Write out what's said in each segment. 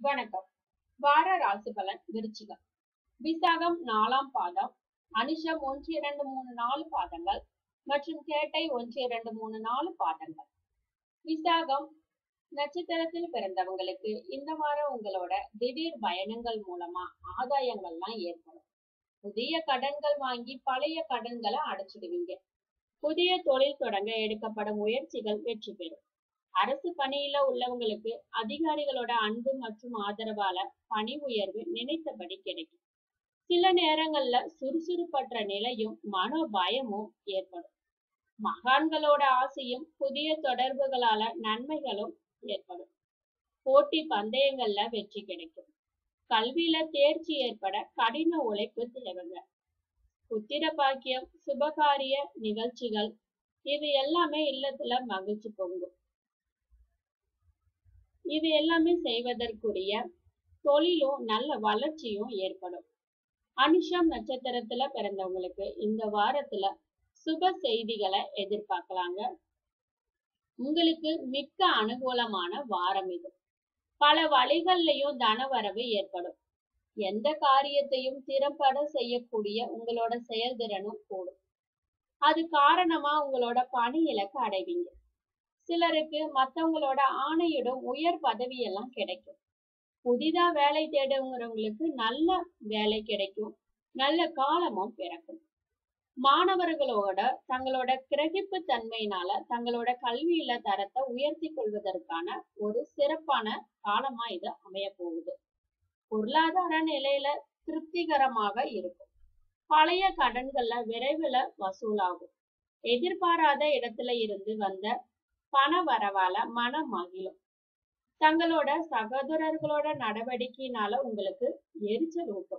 வணக்கம் வார ராசி பலன் விருச்சிகம் விசாகம் நாலாம் பாதம் அனுஷம் ஒன்று இரண்டு மூணு நாலு பாதங்கள் மற்றும் கேட்டை ஒன்று இரண்டு மூணு நாலு பாதங்கள் விசாகம் நட்சத்திரத்தில் பிறந்தவங்களுக்கு இந்த வாரம் உங்களோட திடீர் பயணங்கள் மூலமா ஆதாயங்கள்லாம் ஏற்படும் புதிய கடன்கள் வாங்கி பழைய கடன்களை அடைச்சிடுவீங்க புதிய தொழில் தொடங்க எடுக்கப்படும் முயற்சிகள் வெற்றி பெறும் அரசு பணியில உள்ளவங்களுக்கு அதிகாரிகளோட அன்பு மற்றும் ஆதரவால பணி உயர்வு நினைத்தபடி கிடைக்கும் சில நேரங்கள்ல சுறுசுறுப்பற்ற நிலையும் மனோ பயமும் ஏற்படும் மகான்களோட ஆசையும் புதிய தொடர்புகளால நன்மைகளும் ஏற்படும் போட்டி பந்தயங்கள்ல வெற்றி கிடைக்கும் கல்வியில தேர்ச்சி ஏற்பட கடின உழைப்பு தேவைங்க புத்திர பாக்கியம் சுபகாரிய நிகழ்ச்சிகள் இது எல்லாமே இல்லத்துல மகிழ்ச்சி பொங்கும் இது எல்லாமே செய்வதற்குரிய தொழிலும் நல்ல வளர்ச்சியும் ஏற்படும் அனுஷம் நட்சத்திரத்துல பிறந்தவங்களுக்கு இந்த வாரத்துல சுப செய்திகளை எதிர்பார்க்கலாங்க உங்களுக்கு மிக்க அனுகூலமான வாரம் இது பல வழிகள்லயும் தனவரவு ஏற்படும் எந்த காரியத்தையும் திறம்பட செய்யக்கூடிய உங்களோட செயல்திறனும் கூடும் அது காரணமா உங்களோட பணி இலக்கு அடைவீங்க சிலருக்கு மத்தவங்களோட ஆணையிடும் உயர் பதவி எல்லாம் கிடைக்கும் புதிதா வேலை தேடுங்கிறவங்களுக்கு நல்ல வேலை கிடைக்கும் நல்ல காலமும் பிறக்கும் மாணவர்களோட தங்களோட கிரகிப்பு தன்மையினால தங்களோட கல்வியில தரத்தை உயர்த்தி கொள்வதற்கான ஒரு சிறப்பான காலமா இது அமைய போகுது பொருளாதார நிலையில திருப்திகரமாக இருக்கும் பழைய கடன்கள்ல விரைவில் வசூலாகும் எதிர்பாராத இடத்துல இருந்து வந்த பண வரவால மனம் மகிழும் தங்களோட சகோதரர்களோட நடவடிக்கையினால உங்களுக்கு எரிச்சல் ஊட்டும்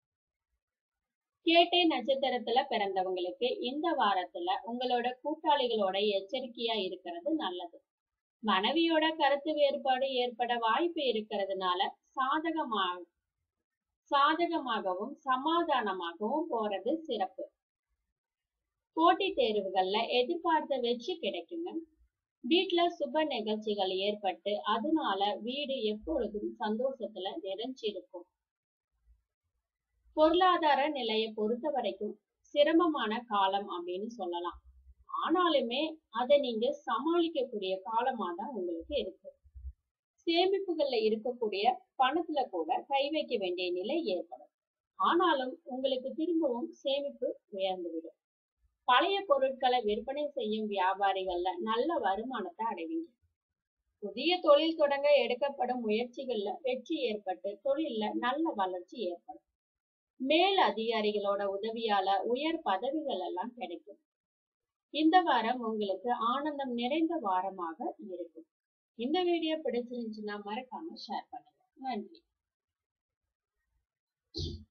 கேட்டை நட்சத்திரத்துல பிறந்தவங்களுக்கு இந்த வாரத்துல உங்களோட கூட்டாளிகளோட எச்சரிக்கையா இருக்கிறது நல்லது மனைவியோட கருத்து வேறுபாடு ஏற்பட வாய்ப்பு இருக்கிறதுனால சாதகமாக சாதகமாகவும் சமாதானமாகவும் போறது சிறப்பு போட்டித் தேர்வுகள்ல எதிர்பார்த்த வெற்றி கிடைக்குங்க வீட்டுல சுப நிகழ்ச்சிகள் ஏற்பட்டு அதனால வீடு எப்பொழுதும் சந்தோஷத்துல நிறைஞ்சிருக்கும் பொருளாதார நிலையை பொறுத்த வரைக்கும் சிரமமான காலம் அப்படின்னு சொல்லலாம் ஆனாலுமே அதை நீங்க சமாளிக்கக்கூடிய காலமா தான் உங்களுக்கு இருக்கு சேமிப்புகள்ல இருக்கக்கூடிய பணத்துல கூட கை வைக்க வேண்டிய நிலை ஏற்படும் ஆனாலும் உங்களுக்கு திரும்பவும் சேமிப்பு உயர்ந்துவிடும் பழைய பொருட்களை விற்பனை செய்யும் வியாபாரிகள்ல நல்ல வருமானத்தை அடைவீங்க புதிய தொழில் தொடங்க எடுக்கப்படும் முயற்சிகள்ல வெற்றி ஏற்பட்டு தொழில்ல நல்ல வளர்ச்சி ஏற்படும் மேல் அதிகாரிகளோட உதவியால உயர் பதவிகள் எல்லாம் கிடைக்கும் இந்த வாரம் உங்களுக்கு ஆனந்தம் நிறைந்த வாரமாக இருக்கும் இந்த வீடியோ பிடிச்சிருந்துச்சுன்னா மறக்காம ஷேர் பண்ணுங்க நன்றி